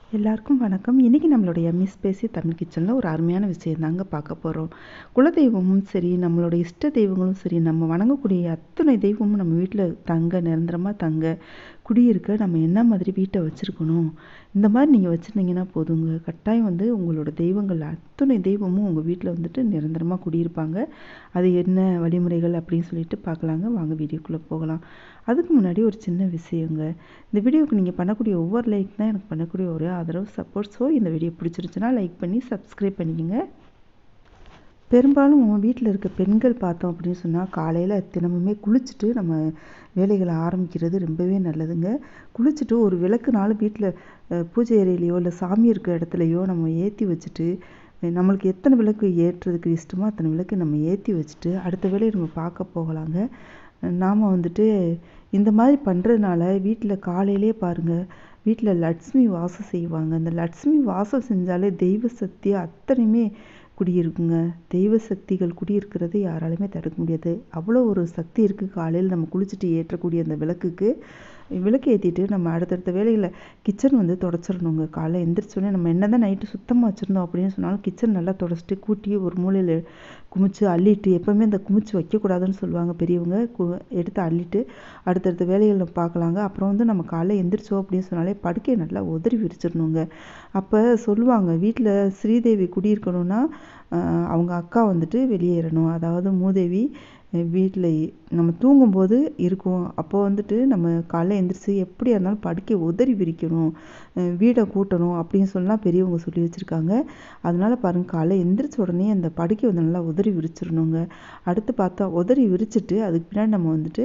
எல்லாருக்கும் வணக்கம் இன்றைக்கி நம்மளுடைய மிஸ் பேசி தமிழ் கிச்சனில் ஒரு அருமையான விஷயம் தாங்க பார்க்க போகிறோம் குலதெய்வமும் சரி நம்மளோட இஷ்ட தெய்வங்களும் சரி நம்ம வணங்கக்கூடிய அத்தனை தெய்வமும் நம்ம வீட்டில் தங்க நிரந்தரமாக தங்க குடியிருக்க நம்ம என்ன மாதிரி வீட்டை வச்சுருக்கணும் இந்த மாதிரி நீங்கள் வச்சுருந்தீங்கன்னா போதுங்க கட்டாயம் வந்து உங்களோட தெய்வங்கள் அத்தனை தெய்வமும் உங்கள் வீட்டில் வந்துட்டு நிரந்தரமாக குடியிருப்பாங்க அது என்ன வழிமுறைகள் அப்படின்னு சொல்லிட்டு பார்க்கலாங்க வாங்க வீடியோக்குள்ளே போகலாம் அதுக்கு முன்னாடி ஒரு சின்ன விஷயங்க இந்த வீடியோவுக்கு நீங்கள் பண்ணக்கூடிய ஒவ்வொரு லைக் தான் எனக்கு பண்ணக்கூடிய ஒரு ஆதரவு சப்போர்ட் ஸோ இந்த வீடியோ பிடிச்சிருச்சுன்னா லைக் பண்ணி சப்ஸ்கிரைப் பண்ணிக்கோங்க பெரும்பாலும் வீட்டில் இருக்க பெண்கள் பார்த்தோம் அப்படின்னு சொன்னால் காலையில் தினமுமே குளிச்சுட்டு நம்ம வேலைகளை ஆரம்பிக்கிறது ரொம்பவே நல்லதுங்க குளிச்சுட்டு ஒரு விளக்குனாலும் வீட்டில் பூஜை அறையிலையோ இல்லை சாமி இருக்க இடத்துலையோ நம்ம ஏற்றி வச்சுட்டு நம்மளுக்கு எத்தனை விளக்கு ஏற்றுறதுக்கு இஷ்டமோ அத்தனை விளக்கு நம்ம ஏற்றி வச்சுட்டு அடுத்த வேலையை நம்ம பார்க்க போகலாங்க நாம் வந்துட்டு இந்த மாதிரி பண்ணுறதுனால வீட்டில் காலையிலே பாருங்கள் வீட்டில் லட்சுமி வாசம் செய்வாங்க அந்த லட்சுமி வாசம் செஞ்சாலே தெய்வ சக்தி அத்தனையுமே குடியிருக்குங்க தெய்வ சக்திகள் குடியிருக்கிறது யாராலுமே தடுக்க முடியாது அவ்வளோ ஒரு சக்தி இருக்குது காலையில் நம்ம குளிச்சுட்டு ஏற்றக்கூடிய அந்த விளக்குக்கு விளக்கு ஏற்றிட்டு நம்ம அடுத்தடுத்த வேலையில் கிச்சன் வந்து தொடச்சிடணுங்க காலைல எந்திரிச்சோடனே நம்ம என்ன தான் நைட்டு சுத்தமாக வச்சுருந்தோம் அப்படின்னு சொன்னாலும் கிச்சன் நல்லா தொடச்சிட்டு கூட்டி ஒரு மூலையில் குமிச்சு அள்ளிட்டு எப்போவுமே அந்த குமிச்சு வைக்கக்கூடாதுன்னு சொல்லுவாங்க பெரியவங்க கு எடுத்து அள்ளிட்டு அடுத்தடுத்த வேலைகளை பார்க்கலாங்க அப்புறம் வந்து நம்ம காலைல எந்திரிச்சோம் அப்படின்னு சொன்னாலே படுக்கையை நல்லா உதறி விரிச்சிடணுங்க அப்போ சொல்லுவாங்க வீட்டில் ஸ்ரீதேவி குடியிருக்கணும்னா அவங்க அக்கா வந்துட்டு வெளியேறணும் அதாவது மூதேவி வீட்டில் நம்ம தூங்கும்போது இருக்கும் அப்போ வந்துட்டு நம்ம காலைல எழுந்திரிச்சு எப்படியா இருந்தாலும் படுக்கை உதறி விரிக்கணும் வீடை கூட்டணும் அப்படின்னு சொல்லலாம் பெரியவங்க சொல்லி வச்சுருக்காங்க அதனால பாருங்கள் காலைல எந்திரிச்ச உடனே அந்த படுக்கை வந்து நல்லா உதறி விரிச்சிடணுங்க அடுத்து பார்த்தா உதறி விரிச்சிட்டு அதுக்கு பின்னாடி நம்ம வந்துட்டு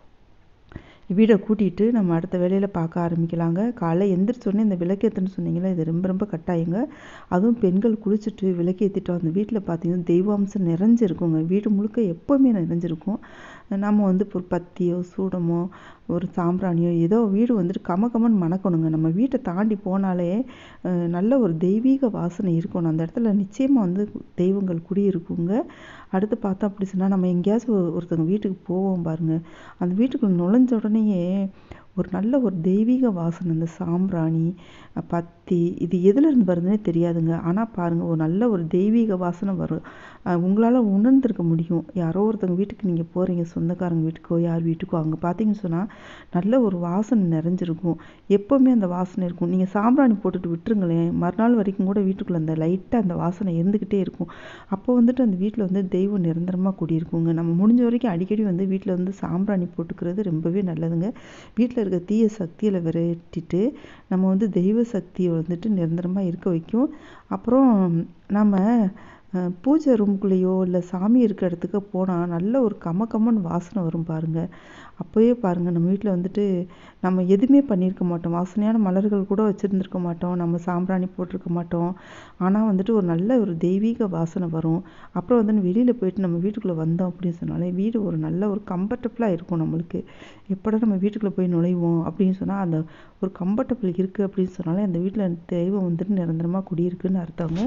வீடை கூட்டிகிட்டு நம்ம அடுத்த வேலையில் பார்க்க ஆரம்பிக்கலாங்க காலைல எந்திரிச்சோடனே இந்த விளக்கேற்றுன்னு சொன்னீங்களா இது ரொம்ப ரொம்ப கட்டாயங்க அதுவும் பெண்கள் குளிச்சுட்டு விளக்கேற்றிட்டோம் அந்த வீட்டில் பார்த்தீங்கன்னா தெய்வாம்சம் நிறைஞ்சிருக்குங்க வீடு முழுக்க எப்போவுமே நிறைஞ்சிருக்கும் நம்ம வந்து ஒரு பத்தியோ சூடமோ ஒரு சாம்பிராணியோ ஏதோ வீடு வந்துட்டு கம கமன்னு மணக்கணுங்க நம்ம வீட்டை தாண்டி போனாலே நல்ல ஒரு தெய்வீக வாசனை இருக்கணும் அந்த இடத்துல நிச்சயமாக வந்து தெய்வங்கள் குடியிருக்குங்க அடுத்து பார்த்தோம் அப்படி சொன்னால் நம்ம எங்கேயாச்சும் ஒருத்தவங்க வீட்டுக்கு போவோம் பாருங்கள் அந்த வீட்டுக்குள்ள நுழைஞ்ச உடனேயே ஒரு நல்ல ஒரு தெய்வீக வாசனை இந்த சாம்பிராணி பத்தி இது எதுலேருந்து வருதுன்னே தெரியாதுங்க ஆனால் பாருங்கள் ஒரு நல்ல ஒரு தெய்வீக வாசனை வரும் உங்களால் உணர்ந்திருக்க முடியும் யாரோ ஒருத்தவங்க வீட்டுக்கு நீங்கள் போகிறீங்க சொந்தக்காரங்க வீட்டுக்கோ யார் வீட்டுக்கோ அங்கே பார்த்தீங்கன்னு சொன்னால் நல்ல ஒரு வாசனை நிறைஞ்சிருக்கும் எப்போவுமே அந்த வாசனை இருக்கும் நீங்கள் சாம்பிராணி போட்டுட்டு விட்டுருங்களேன் மறுநாள் வரைக்கும் கூட வீட்டுக்குள்ளே அந்த லைட்டாக அந்த வாசனை இருந்துக்கிட்டே இருக்கும் அப்போ வந்துட்டு அந்த வீட்டில் வந்து தெய்வம் நிரந்தரமாக கூடியிருக்குங்க நம்ம முடிஞ்ச வரைக்கும் அடிக்கடி வந்து வீட்டில் வந்து சாம்பிராணி போட்டுக்கிறது ரொம்பவே நல்லதுங்க வீட்டில் இருக்க தீய சக்தியில் விரட்டிட்டு நம்ம வந்து தெய்வ சக்தியை வந்துட்டு நிரந்தரமாக இருக்க வைக்கும் அப்புறம் நம்ம பூஜை ரூம்குள்ளேயோ இல்லை சாமி இருக்க இடத்துக்கு போனால் நல்ல ஒரு கம கம்மன் வாசனை வரும் பாருங்கள் அப்போயே பாருங்கள் நம்ம வீட்டில் வந்துட்டு நம்ம எதுவுமே பண்ணியிருக்க மாட்டோம் வாசனையான மலர்கள் கூட வச்சுருந்துருக்க மாட்டோம் நம்ம சாம்பிராணி போட்டிருக்க மாட்டோம் ஆனால் வந்துட்டு ஒரு நல்ல ஒரு தெய்வீக வாசனை வரும் அப்புறம் வந்து வெளியில் போயிட்டு நம்ம வீட்டுக்குள்ளே வந்தோம் அப்படின்னு சொன்னாலே வீடு ஒரு நல்ல ஒரு கம்ஃபர்டபுளாக இருக்கும் நம்மளுக்கு எப்படா நம்ம வீட்டுக்குள்ளே போய் நுழைவோம் அப்படின்னு சொன்னால் அந்த ஒரு கம்ஃபர்டபுள் இருக்குது அப்படின்னு சொன்னாலே அந்த வீட்டில் தெய்வம் வந்துட்டு நிரந்தரமாக குடியிருக்குன்னு அர்த்தங்க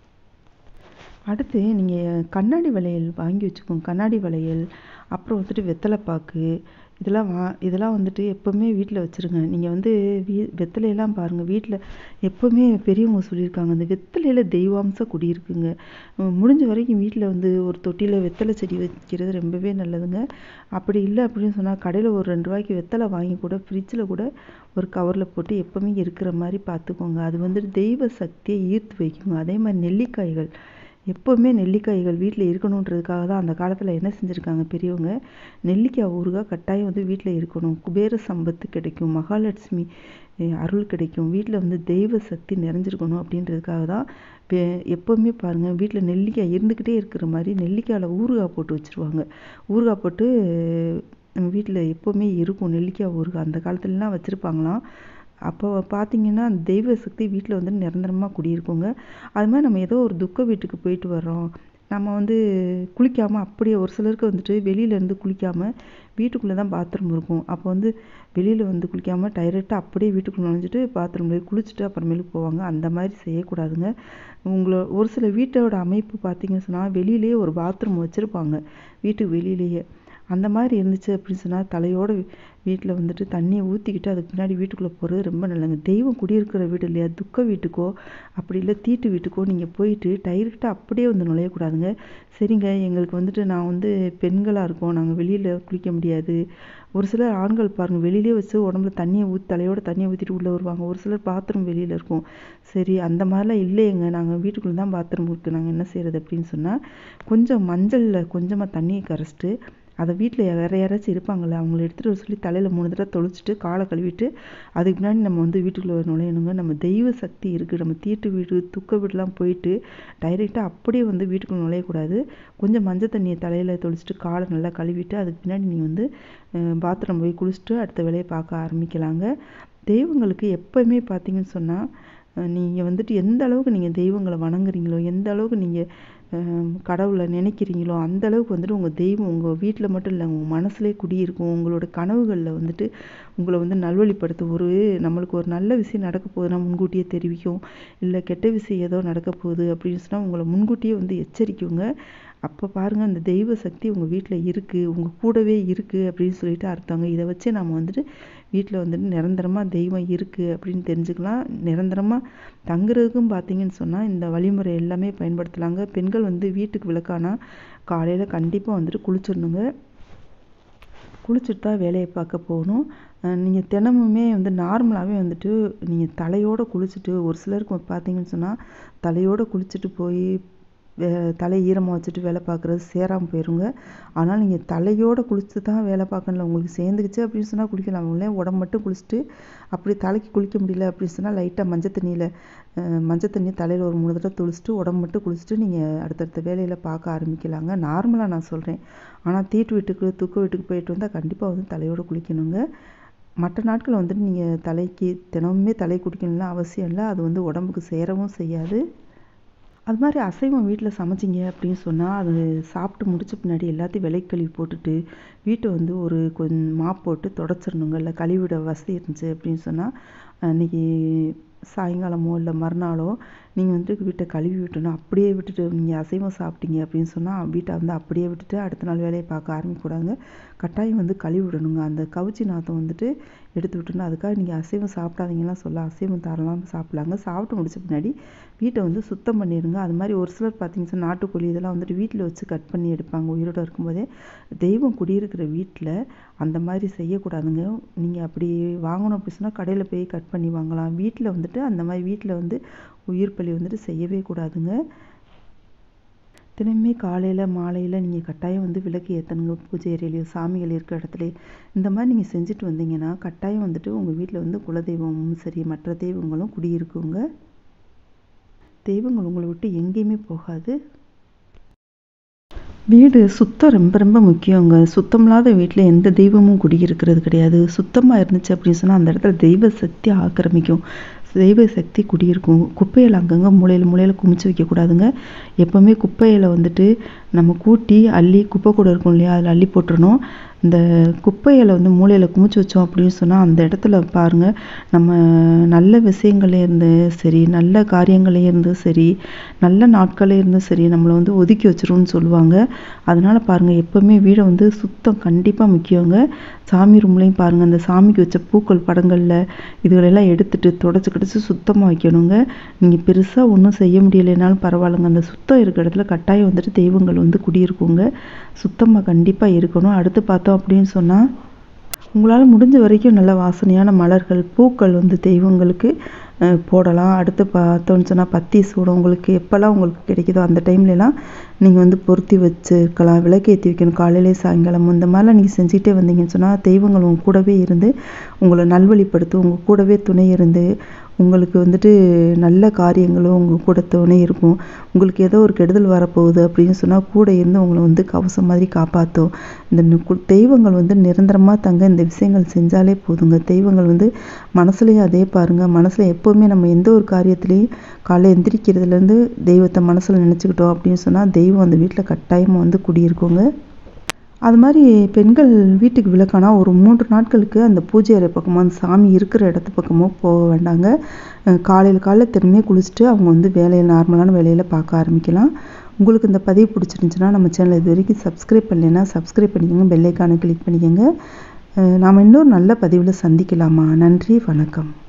அடுத்து நீங்கள் கண்ணாடி வளையல் வாங்கி வச்சுக்கோங்க கண்ணாடி வளையல் அப்புறம் வந்துட்டு வெத்தலைப்பாக்கு இதெல்லாம் வா இதெல்லாம் வந்துட்டு எப்போவுமே வீட்டில் வச்சுருங்க நீங்கள் வந்து வீ வெத்தலையெல்லாம் பாருங்கள் வீட்டில் எப்போவுமே பெரியவங்க சொல்லியிருக்காங்க அந்த வெத்தலையில் தெய்வாம்சம் குடியிருக்குங்க முடிஞ்ச வரைக்கும் வீட்டில் வந்து ஒரு தொட்டியில் வெத்தலை செடி வைக்கிறது ரொம்பவே நல்லதுங்க அப்படி இல்லை அப்படின்னு சொன்னால் கடையில் ஒரு ரெண்டு ரூபாய்க்கு வெத்தலை வாங்கி கூட ஃப்ரிட்ஜில் கூட ஒரு கவரில் போட்டு எப்போவுமே இருக்கிற மாதிரி பார்த்துக்கோங்க அது வந்துட்டு தெய்வ சக்தியை ஈர்த்து வைக்குங்க அதே மாதிரி நெல்லிக்காய்கள் எப்போவுமே நெல்லிக்காய்கள் வீட்டில் இருக்கணுன்றதுக்காக தான் அந்த காலத்தில் என்ன செஞ்சுருக்காங்க பெரியவங்க நெல்லிக்காய் ஊறுகாய் கட்டாயம் வந்து வீட்டில் இருக்கணும் குபேர சம்பத்து கிடைக்கும் மகாலட்சுமி அருள் கிடைக்கும் வீட்டில் வந்து தெய்வ சக்தி நிறைஞ்சிருக்கணும் அப்படின்றதுக்காக தான் எப்போவுமே பாருங்கள் வீட்டில் நெல்லிக்காய் இருந்துக்கிட்டே இருக்கிற மாதிரி நெல்லிக்காயில் ஊறுகாய் போட்டு வச்சுருவாங்க ஊறுகாய் போட்டு நம்ம வீட்டில் எப்போவுமே இருக்கும் நெல்லிக்காய் ஊறுகாய் அந்த காலத்துலலாம் வச்சுருப்பாங்களாம் அப்போ பார்த்தீங்கன்னா அந்த தெய்வ சக்தி வீட்டில் வந்து நிரந்தரமாக குடியிருக்குங்க அது மாதிரி நம்ம ஏதோ ஒரு துக்க வீட்டுக்கு போயிட்டு வர்றோம் நம்ம வந்து குளிக்காமல் அப்படியே ஒரு சிலருக்கு வந்துட்டு வெளியிலேருந்து குளிக்காமல் வீட்டுக்குள்ளே தான் பாத்ரூம் இருக்கும் அப்போ வந்து வெளியில் வந்து குளிக்காமல் டைரெக்டாக அப்படியே வீட்டுக்குள்ளே நுழைஞ்சிட்டு பாத்ரூமில் குளிச்சுட்டு அப்புறமேலுக்கு போவாங்க அந்த மாதிரி செய்யக்கூடாதுங்க உங்களை ஒரு சில வீட்டோட அமைப்பு பார்த்தீங்கன்னு சொன்னால் வெளியிலேயே ஒரு பாத்ரூம் வச்சுருப்பாங்க வீட்டுக்கு வெளியிலேயே அந்த மாதிரி இருந்துச்சு அப்படின்னு சொன்னால் தலையோட வீட்டில் வந்துட்டு தண்ணியை ஊற்றிக்கிட்டு அதுக்கு பின்னாடி வீட்டுக்குள்ளே போகிறது ரொம்ப நல்லதுங்க தெய்வம் குடியிருக்கிற வீடு இல்லையா துக்க வீட்டுக்கோ அப்படி இல்லை தீட்டு வீட்டுக்கோ நீங்கள் போயிட்டு டைரெக்டாக அப்படியே வந்து நுழையக்கூடாதுங்க சரிங்க எங்களுக்கு வந்துட்டு நான் வந்து பெண்களாக இருக்கோம் நாங்கள் வெளியில் குளிக்க முடியாது ஒரு சிலர் ஆண்கள் பாருங்கள் வெளியிலே வச்சு உடம்புல தண்ணியை ஊற்றி தலையோட தண்ணியை ஊற்றிட்டு உள்ளே வருவாங்க ஒரு சிலர் பாத்ரூம் வெளியில் இருக்கும் சரி அந்த மாதிரிலாம் இல்லையேங்க நாங்கள் வீட்டுக்குள்ளே தான் பாத்ரூம் இருக்குது நாங்கள் என்ன செய்கிறது அப்படின்னு சொன்னால் கொஞ்சம் மஞ்சளில் கொஞ்சமாக தண்ணியை கரைச்சிட்டு அதை வீட்டில் வேறு யாராச்சும் இருப்பாங்கள்ல அவங்கள எடுத்துகிட்டு வர சொல்லி தலையில் மூணு தடவை தொளிச்சிட்டு காலை கழுவிட்டு அதுக்கு முன்னாடி நம்ம வந்து வீட்டுக்குள்ளே நுழையணுங்க நம்ம தெய்வ சக்தி இருக்குது நம்ம தீட்டு வீடு துக்க வீடுலாம் போயிட்டு டைரெக்டாக அப்படியே வந்து வீட்டுக்குள்ளே நுழையக்கூடாது கொஞ்சம் மஞ்சள் தண்ணியை தலையில் தொளிச்சிட்டு காலை நல்லா கழுவிட்டு அதுக்கு பின்னாடி நீங்கள் வந்து பாத்ரூம் போய் குளிச்சுட்டு அடுத்த வேலையை பார்க்க ஆரம்பிக்கலாங்க தெய்வங்களுக்கு எப்போவுமே பார்த்தீங்கன்னு சொன்னால் நீங்கள் வந்துட்டு எந்த அளவுக்கு நீங்கள் தெய்வங்களை வணங்குறீங்களோ எந்த அளவுக்கு நீங்கள் கடவுளை நினைக்கிறீங்களோ அந்த அளவுக்கு வந்துட்டு உங்கள் தெய்வம் உங்கள் வீட்டில் மட்டும் இல்லை உங்கள் மனசுலேயே குடியிருக்கும் உங்களோட கனவுகளில் வந்துட்டு உங்களை வந்து நல்வழிப்படுத்தும் ஒரு நம்மளுக்கு ஒரு நல்ல விஷயம் நடக்க போகுதுன்னா முன்கூட்டியே தெரிவிக்கும் இல்லை கெட்ட விஷயம் ஏதோ நடக்க போகுது அப்படின்னு சொன்னால் உங்களை முன்கூட்டியே வந்து எச்சரிக்குங்க அப்போ பாருங்கள் அந்த தெய்வ சக்தி உங்கள் வீட்டில் இருக்குது உங்கள் கூடவே இருக்குது அப்படின்னு சொல்லிட்டு அர்த்தங்க இதை வச்சு நம்ம வந்துட்டு வீட்டில் வந்துட்டு நிரந்தரமாக தெய்வம் இருக்குது அப்படின்னு தெரிஞ்சுக்கலாம் நிரந்தரமாக தங்குறதுக்கும் பார்த்தீங்கன்னு சொன்னால் இந்த வழிமுறை எல்லாமே பயன்படுத்தலாங்க பெண்கள் வந்து வீட்டுக்கு விளக்கானா காலையில் கண்டிப்பாக வந்துட்டு குளிச்சிடணுங்க குளிச்சுட்டு தான் வேலையை பார்க்க போகணும் நீங்கள் தினமுமே வந்து நார்மலாகவே வந்துட்டு நீங்கள் தலையோடு குளிச்சுட்டு ஒரு சிலருக்கு பார்த்தீங்கன்னு சொன்னால் தலையோடு குளிச்சுட்டு போய் தலை ஈரமாக வச்சுட்டு வேலை பார்க்குறது சேராமல் போயிருங்க ஆனால் நீங்கள் தலையோடு குளிச்சு தான் வேலை பார்க்கணும்ல உங்களுக்கு சேர்ந்துக்குச்சு அப்படின்னு சொன்னால் குளிக்கலாம் இல்லை உடம்பு மட்டும் குளிச்சுட்டு அப்படி தலைக்கு குளிக்க முடியல அப்படின்னு சொன்னால் லைட்டாக மஞ்சள் தண்ணியில் மஞ்சள் தண்ணி தலையில் ஒரு மூணு தடவை துளிச்சிட்டு உடம்பு மட்டும் குளிச்சுட்டு நீங்கள் அடுத்தடுத்த வேலையில் பார்க்க ஆரம்பிக்கலாங்க நார்மலாக நான் சொல்கிறேன் ஆனால் தீட்டு வீட்டுக்கு துக்க வீட்டுக்கு போயிட்டு வந்தால் கண்டிப்பாக வந்து தலையோடு குளிக்கணுங்க மற்ற நாட்களில் வந்துட்டு நீங்கள் தலைக்கு தினமுமே தலை குடிக்கணும்லாம் அவசியம் இல்லை அது வந்து உடம்புக்கு சேரவும் செய்யாது அது மாதிரி அசைவம் வீட்டில் சமைச்சிங்க அப்படின்னு சொன்னால் அது சாப்பிட்டு முடிச்ச பின்னாடி எல்லாத்தையும் விலை கழுவி போட்டுட்டு வீட்டை வந்து ஒரு கொஞ்சம் மாப் போட்டு தொடச்சிடணுங்க இல்லை கழுவிட வசதி இருந்துச்சு அப்படின்னு சொன்னால் அன்றைக்கி சாயங்காலமோ இல்லை மறுநாளோ நீங்கள் வந்துட்டு வீட்டை கழுவி விட்டணும் அப்படியே விட்டுட்டு நீங்கள் அசைவம் சாப்பிட்டீங்க அப்படின்னு சொன்னால் வீட்டை வந்து அப்படியே விட்டுட்டு அடுத்த நாள் வேலையை பார்க்க ஆரம்பிக்கக்கூடாதுங்க கட்டாயம் வந்து கழுவி விடணுங்க அந்த கவுச்சி நாத்தம் வந்துட்டு எடுத்து விட்டுணும் அதுக்காக நீங்கள் அசைவம் சாப்பிடாதீங்கலாம் சொல்ல அசைவம் தாராளமாக சாப்பிட்லாங்க சாப்பிட்டு முடிச்ச பின்னாடி வீட்டை வந்து சுத்தம் பண்ணிடுங்க அது மாதிரி ஒரு சிலர் பார்த்தீங்கன்னா நாட்டுக்கோழி இதெல்லாம் வந்துட்டு வீட்டில் வச்சு கட் பண்ணி எடுப்பாங்க உயிரோடு இருக்கும்போதே தெய்வம் குடியிருக்கிற வீட்டில் அந்த மாதிரி செய்யக்கூடாதுங்க நீங்கள் அப்படி வாங்கணும் அப்படி சொன்னால் கடையில் போய் கட் பண்ணி வாங்கலாம் வீட்டில் வந்துட்டு அந்த மாதிரி வீட்டில் வந்து உயிர் பலி வந்துட்டு செய்யவே கூடாதுங்க தினமுமே காலையில் மாலையில் நீங்கள் கட்டாயம் வந்து விளக்கு ஏற்றணுங்க பூஜை அறையிலையோ சாமிகள் இருக்கிற இடத்துல இந்த மாதிரி நீங்கள் செஞ்சுட்டு வந்தீங்கன்னா கட்டாயம் வந்துட்டு உங்கள் வீட்டில் வந்து குலதெய்வமும் சரி மற்ற தெய்வங்களும் குடியிருக்குங்க தெய்வங்கள் உங்களை விட்டு எங்கேயுமே போகாது வீடு சுத்தம் ரொம்ப ரொம்ப முக்கியங்க சுத்தம் இல்லாத வீட்டில் எந்த தெய்வமும் குடியிருக்கிறது கிடையாது சுத்தமாக இருந்துச்சு அப்படின்னு சொன்னால் அந்த இடத்துல தெய்வ சக்தி ஆக்கிரமிக்கும் தெய்வ சக்தி குடியிருக்கும் குப்பையில் அங்கங்கே மூலையில் மூலையில் குமிச்சு வைக்கக்கூடாதுங்க எப்போவுமே குப்பையில் வந்துட்டு நம்ம கூட்டி அள்ளி குப்பை கூட இருக்கும் இல்லையா அதில் அள்ளி போட்டுறணும் இந்த குப்பையில் வந்து மூலையில் குமிச்சு வச்சோம் அப்படின்னு சொன்னால் அந்த இடத்துல பாருங்கள் நம்ம நல்ல விஷயங்களே இருந்து சரி நல்ல காரியங்களே இருந்து சரி நல்ல நாட்களே இருந்து சரி நம்மளை வந்து ஒதுக்கி வச்சிரும்னு சொல்லுவாங்க அதனால் பாருங்கள் எப்போவுமே வீடை வந்து சுத்தம் கண்டிப்பாக முக்கியங்க சாமி ரூம்லேயும் பாருங்கள் அந்த சாமிக்கு வச்ச பூக்கள் படங்களில் இதுகளெல்லாம் எடுத்துட்டு தொடச்சி கிடச்சி சுத்தமாக வைக்கணுங்க நீங்கள் பெருசாக ஒன்றும் செய்ய முடியலைனாலும் பரவாயில்லைங்க அந்த சுத்தம் இருக்கிற இடத்துல கட்டாயம் வந்துட்டு தெய்வங்கள் வந்து குடியிருக்குங்க சுத்தமாக கண்டிப்பாக இருக்கணும் அடுத்து பார்த்தோம் அப்படின்னு சொன்னால் உங்களால் முடிஞ்ச வரைக்கும் நல்ல வாசனையான மலர்கள் பூக்கள் வந்து தெய்வங்களுக்கு போடலாம் அடுத்து பார்த்தோன்னு சொன்னால் பத்தி சூடம் உங்களுக்கு எப்போல்லாம் உங்களுக்கு கிடைக்குதோ அந்த டைம்லலாம் நீங்கள் வந்து பொருத்தி வச்சுருக்கலாம் விளக்கேற்றி வைக்கணும் காலையிலே சாயங்காலம் இந்த மாதிரிலாம் நீங்கள் செஞ்சுக்கிட்டே வந்தீங்கன்னு சொன்னால் தெய்வங்கள் உங்கள் கூடவே இருந்து உங்களை நல்வழிப்படுத்தும் உங்கள் கூடவே துணை இருந்து உங்களுக்கு வந்துட்டு நல்ல காரியங்களும் உங்கள் கூட துணை இருக்கும் உங்களுக்கு ஏதோ ஒரு கெடுதல் வரப்போகுது அப்படின்னு சொன்னால் கூட இருந்து உங்களை வந்து கவசம் மாதிரி காப்பாற்றும் இந்த தெய்வங்கள் வந்து நிரந்தரமாக தங்க இந்த விஷயங்கள் செஞ்சாலே போதுங்க தெய்வங்கள் வந்து மனசுலேயும் அதே பாருங்கள் மனசில் எப்போவுமே நம்ம எந்த ஒரு காரியத்துலேயும் காலைல எந்திரிக்கிறதுலேருந்து தெய்வத்தை மனசில் நினச்சிக்கிட்டோம் அப்படின்னு சொன்னால் தெய்வம் அந்த வீட்டில் கட்டாயமாக வந்து குடியிருக்குங்க அது மாதிரி பெண்கள் வீட்டுக்கு விளக்கானா ஒரு மூன்று நாட்களுக்கு அந்த பூஜை அறை பக்கமோ அந்த சாமி இருக்கிற இடத்து பக்கமோ போக வேண்டாங்க காலையில் காலையில் திரும்பியே குளிச்சுட்டு அவங்க வந்து வேலையை நார்மலான வேலையில் பார்க்க ஆரம்பிக்கலாம் உங்களுக்கு இந்த பதிவு பிடிச்சிருந்துச்சுன்னா நம்ம சேனல் இது வரைக்கும் சப்ஸ்கிரைப் பண்ணலைன்னா சப்ஸ்கிரைப் பண்ணிக்கோங்க பெல்லைக்கானை கிளிக் பண்ணிக்கோங்க நாம் இன்னொரு நல்ல பதிவில் சந்திக்கலாமா நன்றி வணக்கம்